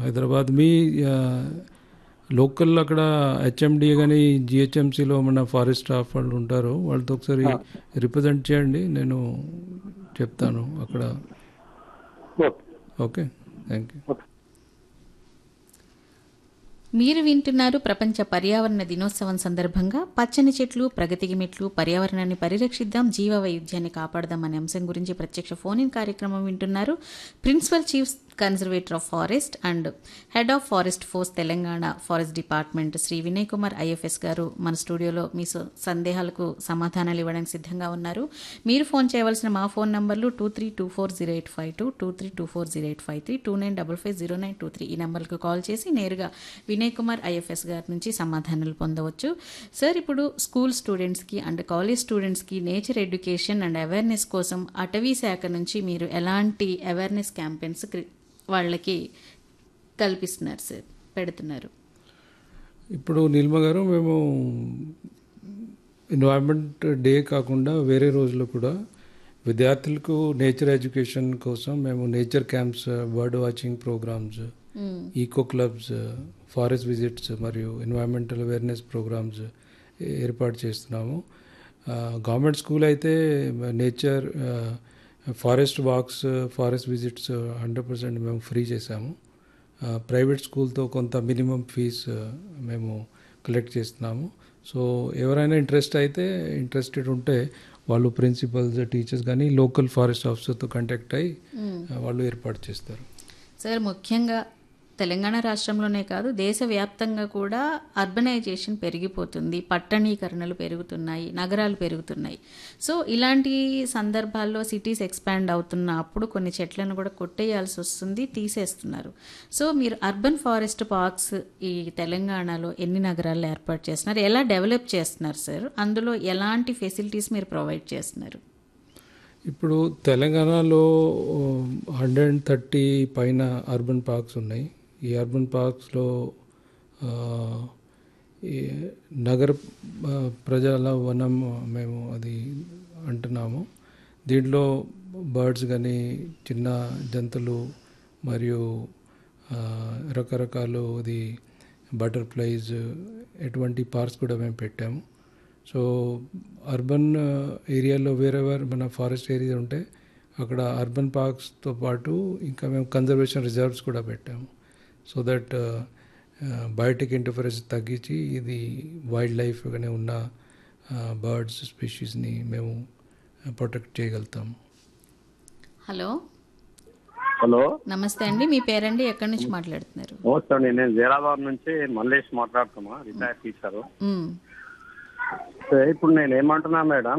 హైదరాబాద్ మీ ఆ, లోకల్ అక్కడ హెచ్ఎండి కానీ జిహెచ్ఎంసీలో మన ఫారెస్ట్ స్టాఫ్ వాళ్ళు ఉంటారు వాళ్ళతో ఒకసారి రిప్రజెంట్ చేయండి నేను చెప్తాను అక్కడ okay okay thank you okay మీరు వింటున్నారు ప్రపంచ పర్యావరణ దినోత్సవం సందర్భంగా పచ్చని చెట్లు ప్రగతికి మెట్లు పర్యావరణాన్ని పరిరక్షిద్దాం జీవ వైవిధ్యాన్ని కాపాడదాం అనే అంశం గురించి ప్రత్యక్ష ఫోన్ ఇన్ కార్యక్రమం వింటున్నారు principal chief conservator of forest and head of forest force Telangana forest department Shri Vinay Kumar IFS గారు మన స్టూడియోలో మీ స- సందేహాలకు సమాధానాలు ఇవ్వడానికి సిద్ధంగా ఉన్నారు మీరు ఫోన్ చేయవలసిన మా ఫోన్ నంబర్లు two three two four zero eight five two two three two four zero eight five three two nine double five zero nine two three ఈ నెంబర్లకు కాల్ చేసి నేరుగా వినయ్ కుమార్ ఐఎఫ్ఎస్ గారి నుంచి సమాధానాలు పొందవచ్చు సార్ ఇప్పుడు స్కూల్ స్టూడెంట్స్కి అండ్ కాలేజ్ స్టూడెంట్స్కి నేచర్ ఎడ్యుకేషన్ అండ్ అవేర్నెస్ కోసం అటవీ శాఖ నుంచి మీరు ఎలాంటి అవేర్నెస్ క్యాంపెయిన్స్ వాళ్ళకి కల్పిస్తున్నారు సార్ పెడుతున్నారు ఇప్పుడు నీల్మ గారు మేము ఎన్వైరన్మెంట్ డే కాకుండా వేరే రోజుల్లో కూడా విద్యార్థులకు నేచర్ ఎడ్యుకేషన్ కోసం మేము nature camps bird watching programmes eco clubs forest visits మరియు ఎన్వైరన్మెంటల్ అవేర్నెస్ ప్రోగ్రామ్స్ ఏర్పాటు చేస్తున్నాము గవర్నమెంట్ స్కూల్ అయితే nature forest walks forest visits hundred percent మేము ఫ్రీ చేసాము ప్రైవేట్ స్కూల్తో కొంత మినిమం ఫీజ్ మేము కలెక్ట్ చేస్తున్నాము సో ఎవరైనా ఇంట్రెస్ట్ అయితే ఇంట్రెస్టెడ్ ఉంటే వాళ్ళు ప్రిన్సిపల్స్ టీచర్స్ కానీ లోకల్ ఫారెస్ట్ ఆఫీసర్తో కాంటాక్ట్ అయ్యి వాళ్ళు ఏర్పాటు చేస్తారు సార్ ముఖ్యంగా తెలంగాణ రాష్ట్రంలోనే కాదు దేశవ్యాప్తంగా కూడా అర్బనైజేషన్ పెరిగిపోతుంది పట్టణీకరణలు పెరుగుతున్నాయి నగరాలు పెరుగుతున్నాయి సో ఇలాంటి సందర్భాల్లో సిటీస్ ఎక్స్పాండ్ అవుతున్న అప్పుడు కొన్ని చెట్లను కూడా కొట్టేయాల్సి వస్తుంది తీసేస్తున్నారు సో మీరు అర్బన్ ఫారెస్ట్ పార్క్స్ ఈ తెలంగాణలో ఎన్ని నగరాల్లో ఏర్పాటు చేస్తున్నారు ఎలా డెవలప్ చేస్తున్నారు సార్ అందులో ఎలాంటి ఫెసిలిటీస్ మీరు ప్రొవైడ్ చేస్తున్నారు ఇప్పుడు తెలంగాణలో హండ్రెడ్ అండ్ థర్టీ పైన అర్బన్ పార్క్స్ ఉన్నాయి ఈ అర్బన్ పార్క్స్లో ఆ, ఈ నగర ఆ, ప్రజల వనం మేము అది అంటున్నాము దీంట్లో బర్డ్స్ కానీ చిన్న జంతువులు మరియు ఆ, రకరకాలు ఇది బటర్ఫ్లైస్ ఎటువంటి పార్క్స్ కూడా మేము పెట్టాము సో అర్బన్ ఏరియాలో వేరెవర్ మన ఫారెస్ట్ ఏరియా ఉంటే అక్కడ అర్బన్ పార్క్స్తో పాటు ఇంకా మేము కన్జర్వేషన్ రిజర్వ్స్ కూడా పెట్టాము సో దట్ బయోటిక్ ఇంటర్ఫరెన్స్ తగ్గించి ఇది వైల్డ్ లైఫ్గానే ఉన్న బర్డ్స్ స్పీషీస్ని మేము ప్రొటెక్ట్ చేయగలుగుతాము హలో హలో నమస్తే అండి మీ పేరండి ఎక్కడి నుంచి మాట్లాడుతున్నారు నమస్తే అండి నేను జైరాబాద్ నుంచి మల్లేష్ మాట్లాడుతున్నా రిటైర్ టీచర్ మ్, ఇప్పుడు నేను ఏమంటున్నా మేడం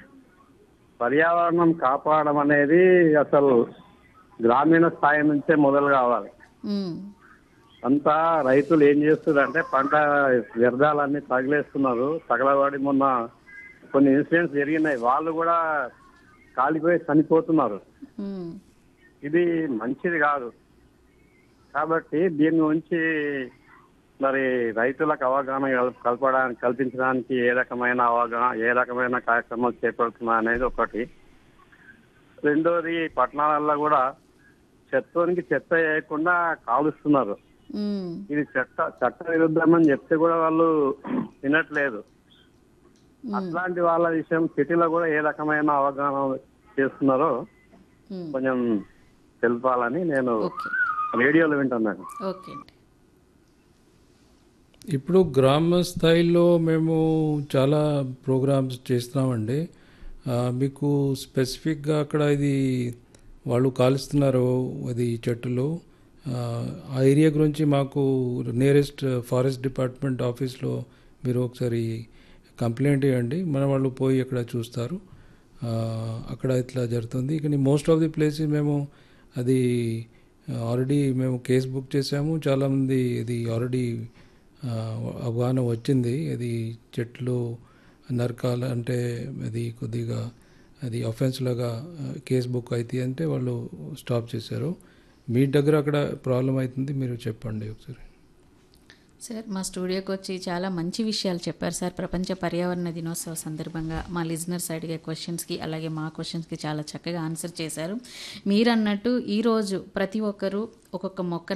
పర్యావరణం కాపాడడం అనేది అసలు గ్రామీణ స్థాయి నుంచే మొదలు కావాలి మ్, అంతా రైతులు ఏం చేస్తున్నారంటే పంట వ్యర్థాలన్నీ తగిలేస్తున్నారు తగలబడి మొన్న కొన్ని ఇన్సిడెంట్స్ జరిగినాయి వాళ్ళు కూడా కాలిపోయి చనిపోతున్నారు మ్, ఇది మంచిది కాదు కాబట్టి దీని గురించి మరి రైతులకు అవగాహన కల్ప- కల్పడానికి కల్పించడానికి ఏ రకమైన అవగాహన ఏ రకమైన కార్యక్రమాలు చేపడుతున్నా అనేది ఒకటి రెండోది పట్టణాలలో కూడా చెత్తోనికి చెత్త వేయకుండా కాలుస్తున్నారు మ్, ఇది చట్ట చట్ట విరుద్ధమని చెప్తే కూడా వాళ్ళు వినట్లేదు అట్లాంటి వాళ్ళ విషయం సిటీలో కూడా ఏ రకమైన అవగాహన చేస్తున్నారో మ్. కొంచెం తెలపాలని నేను ఓకే రేడియోలో వింటున్నాను ఓకే అండి ఇప్పుడు గ్రామ స్థాయిలో మేము చాలా ప్రోగ్రామ్స్ చేస్తున్నామండి ఆ, మీకు స్పెసిఫిక్గా అక్కడ ఇది వాళ్ళు కాలుస్తున్నారు అది చెట్టులు ఆ, ఆ ఏరియా గురించి మాకు నియరెస్ట్ ఫారెస్ట్ డిపార్ట్మెంట్ ఆఫీస్లో మీరు ఒకసారి కంప్లైంట్ ఇవ్వండి మన వాళ్ళు పోయి అక్కడ చూస్తారు ఆ, అక్కడ ఇట్లా జరుగుతుంది కానీ మోస్ట్ ఆఫ్ ది ప్లేసెస్ మేము అది ఆల్రెడీ మేము కేసు బుక్ చేసాము చాలామంది ఇది ఆల్రెడీ ఆ, అవగాహన వచ్చింది అది చెట్లు నరకాల అంటే అది కొద్దిగా అది అఫెన్స్ లాగా కేసు బుక్ అయితే అంటే వాళ్ళు స్టాప్ చేశారు మీ దగ్గర అక్కడ ప్రాబ్లం అవుతుంది మీరు చెప్పండి ఒకసారి సార్ మా స్టూడియోకి వచ్చి చాలా మంచి విషయాలు చెప్పారు సార్ ప్రపంచ పర్యావరణ దినోత్సవ సందర్భంగా మా లిజనర్స్ అడిగే క్వశ్చన్స్కి అలాగే మా క్వశ్చన్స్కి చాలా చక్కగా ఆన్సర్ చేశారు మీరు అన్నట్టు ఈరోజు ప్రతి ఒక్కరూ ఒక్కొక్క మొక్క